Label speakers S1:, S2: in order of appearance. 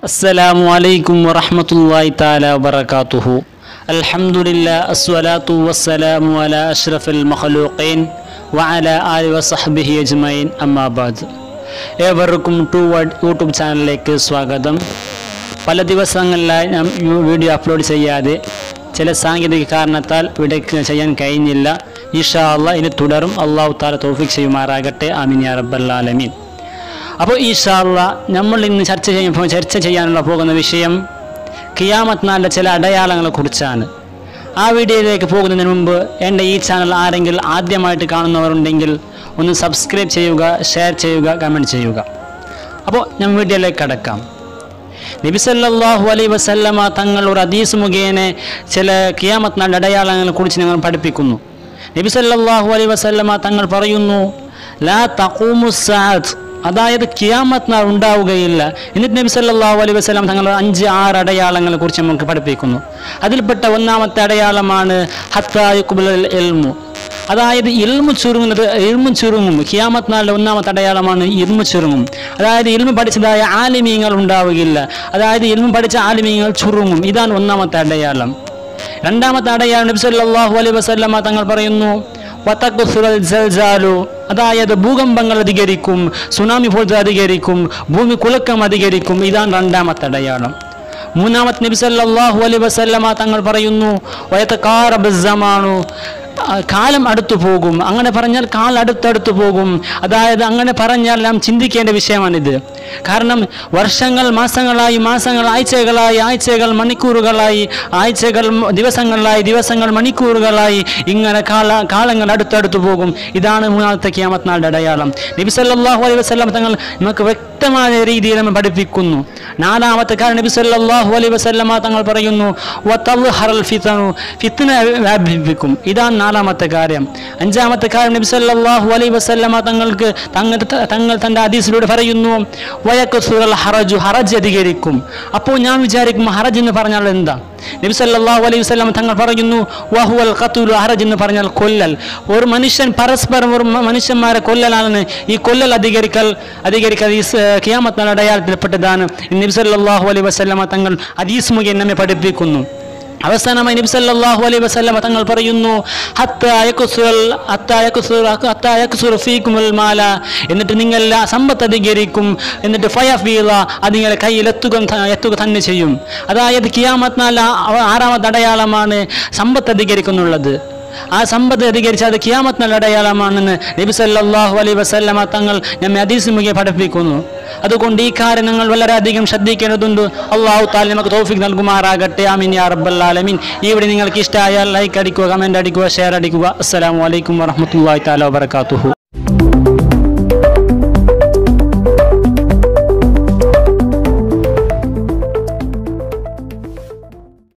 S1: السلام عليكم ورحمة الله تعالى وبركاته الحمد لله الصلاة والسلام على أشرف المخلوقين وعلى آله وصحبه أجمعين أما بعد ഏവർക്കും to word YouTube ചാനലിലേക്ക് സ്വാഗതം പല ദിവസങ്ങളിലായി ഞാൻ ഈ വീഡിയോ അപ്ലോഡ് ചെയ്യാതെ ചില സാങ്കേതിക കാരണത്താൽ വീഡിയോ ചെയ്യാൻ കഴിഞ്ഞില്ല ഈഷാ അള്ളാഹ് ഇനി തുടരും അള്ളാഹു താല തോഫിക് ചെയ്യുമാറാകട്ടെ ആമീൻ യാ റബ്ബല്ലാലമീൻ അപ്പോൾ ഈ ഷാള്ള നമ്മൾ ഇന്ന് ചർച്ച ചെയ്യുമ്പോൾ ചർച്ച ചെയ്യാനുള്ള പോകുന്ന വിഷയം കിയാമത്ത് നാളിലെ ചില അടയാളങ്ങളെ കുറിച്ചാണ് ആ വീഡിയോയിലേക്ക് പോകുന്നതിന് മുമ്പ് എൻ്റെ ഈ ചാനൽ ആരെങ്കിലും ആദ്യമായിട്ട് കാണുന്നവരുണ്ടെങ്കിൽ ഒന്ന് സബ്സ്ക്രൈബ് ചെയ്യുക ഷെയർ ചെയ്യുക കമൻറ്റ് ചെയ്യുക അപ്പോൾ ഞാൻ വീഡിയോയിലേക്ക് കടക്കാം നബിസല്ലാഹു അലൈ വസല്ലമ തങ്ങൾ ഒരു അദീസ് മുഖേന ചില കിയാമത്ത് നാളിലെ അടയാളങ്ങളെ കുറിച്ച് ഞങ്ങൾ പഠിപ്പിക്കുന്നു നബിസല്ലാഹു അലൈ വസല്ലമ തങ്ങൾ പറയുന്നു ലാ തഖൂമുസാത്ത് അതായത് കിയാമത്ത് നാൾ ഉണ്ടാവുകയില്ല എന്നിട്ട് നബി സല്ലല്ലാഹു അലൈഹി വസല്ലം തങ്ങൾ അഞ്ച് ആറ് അടയാളങ്ങളെ കുറിച്ച് നമുക്ക് പഠിപ്പിക്കുന്നു അതിൽപ്പെട്ട ഒന്നാമത്തെ അടയാളമാണ് ഹത്തായുക്കുബുൽ എൽമു അതായത് ഇൽമു ചുരുങ്ങുന്നത് ഇൽമു ചുരുങ്ങും കിയാമത്ത് നാളിലെ ഒന്നാമത്തെ അടയാളമാണ് ഇൽമു ചുരുങ്ങും അതായത് ഇൽമു പഠിച്ചതായ ആലിമീങ്ങൾ ഉണ്ടാവുകയില്ല അതായത് ഇൽമു പഠിച്ച ആലിമീങ്ങൾ ചുരുങ്ങും ഇതാണ് ഒന്നാമത്തെ അടയാളം രണ്ടാമത്തെ അടയാളം നബി സല്ലല്ലാഹു അലൈഹി വസല്ലമ തങ്ങൾ പറയുന്നു വതഖുസുറൽ സൽസാലു അതായത് ഭൂകമ്പങ്ങൾ അധികരിക്കും സുനാമി പോലത്തെ അധികരിക്കും ഭൂമി കുലുക്കം അധികരിക്കും ഇതാണ് രണ്ടാമത്തെ അടയാളം മൂന്നാമത്തെ നബി സല്ലല്ലാഹു അലൈഹി വസല്ലമ തങ്ങൾ പറയുന്നു വയത്തക്കാറബിസമാണു കാലം അടുത്തു പോകും അങ്ങനെ പറഞ്ഞാൽ കാൽ അടുത്തടുത്തു പോകും അതായത് അങ്ങനെ പറഞ്ഞാൽ നാം ചിന്തിക്കേണ്ട വിഷയമാണിത് കാരണം വർഷങ്ങൾ മാസങ്ങളായി മാസങ്ങൾ ആഴ്ചകളായി ആഴ്ചകൾ മണിക്കൂറുകളായി ആഴ്ചകൾ ദിവസങ്ങളായി ദിവസങ്ങൾ മണിക്കൂറുകളായി ഇങ്ങനെ കാല കാലങ്ങൾ അടുത്തടുത്തു പോകും ഇതാണ് മൂന്നാമത്തെ ക്യാമത്ത് നാളുടെ അടയാളം നബി സല്ലല്ലാഹു അലൈഹി വസല്ലം തങ്ങൾ നമുക്ക് വ്യക്തമായ രീതിയിൽ നമ്മൾ പഠിപ്പിക്കുന്നു നാലാമത്തെ കാര്യം നബി സല്ലല്ലാഹു അലൈഹി വസല്ലമ തങ്ങൾ പറയുന്നു വതൽഹറൽ ഫിതനു ഫിത്ന വ്യാപിപ്പിക്കും ഇതാണ് നാലാമത്തെ കാര്യം അഞ്ചാമത്തെ കാര്യം നബി സല്ലല്ലാഹു അലൈഹി വസല്ലമ തങ്ങൾക്ക് തങ്ങൾ തങ്ങൾ തൻ്റെ ഹദീസിലൂടെ പറയുന്നു വയക്കുസുറൽ ഹറജു ഹറജ് അധികരിക്കും അപ്പോൾ ഞാൻ വിചാരിക്കും ഹറജ് എന്ന് പറഞ്ഞാൽ എന്താ നബി സല്ലല്ലാഹു അലൈഹി വസല്ലം തങ്ങൾ പറയുന്നു വഹുവൽ ഖത്തുലു ഹറജ് എന്ന് പറഞ്ഞാൽ കൊല്ലൽ ഒരു മനുഷ്യൻ പരസ്പരം ഒരു മനുഷ്യന്മാരെ കൊല്ലലാണ് ഈ കൊല്ലൽ അധികരിക്കൽ അധികരിക്കൽ ഈ കിയാമത്ത് അടയാളത്തിൽപ്പെട്ടതാണ് നബി സല്ലല്ലാഹു അലൈഹി വസല്ലമ തങ്ങൾ ഹദീസ് മുഖേന നമ്മെ പഠിപ്പിക്കുന്നു അവസാനമായി നബി സല്ലല്ലാഹു അലൈഹി വസല്ലമ തങ്ങൾ പറയുന്നു ഹത്താ യക്സുറൽ ഹത്താ യക്സുറ ഹത്താ യക്സുറ ഫീകുമുൽ മാല എന്നിട്ട് നിങ്ങൾ സമ്പത്ത് അധികരിക്കും എന്നിട്ട് ഫയഫീല അത് നിങ്ങളുടെ കയ്യിൽ എത്തുക എത്തുക തന്നെ ചെയ്യും അതായത് കിയാമത്ത് നാല ആറാമത്തെ അടയാളമാണ് സമ്പത്ത് അധികരിക്കുന്നുള്ളത് ആ സമ്പത്ത് അധികരിച്ച് അത് കിയാമത്ത് നല്ല അടയാളമാണെന്ന് നബി സല്ലല്ലാഹു അലൈഹി വസല്ലമ തങ്ങൾ നമ്മെ ഹദീസ് മുഖേ പഠിപ്പിക്കുന്നു അതുകൊണ്ട് ഈ കാര്യം വളരെയധികം ശ്രദ്ധിക്കേണ്ടതുണ്ട് അള്ളാഹു താല നമുക്ക് തോഫിക് നൽകുമാറാകട്ടെ ആമീൻ യാ റബ്ബൽ ആലമീൻ ഈ വീഡിയോ നിങ്ങൾക്ക് ഇഷ്ടമായാൽ ലൈക്ക് അടിക്കുക കമൻറ്റ് അടിക്കുക ഷെയർ അടിക്കുക അസ്സലാമു അലൈക്കും വറഹ്മത്തുള്ളാഹി തആല വബറകാതുഹു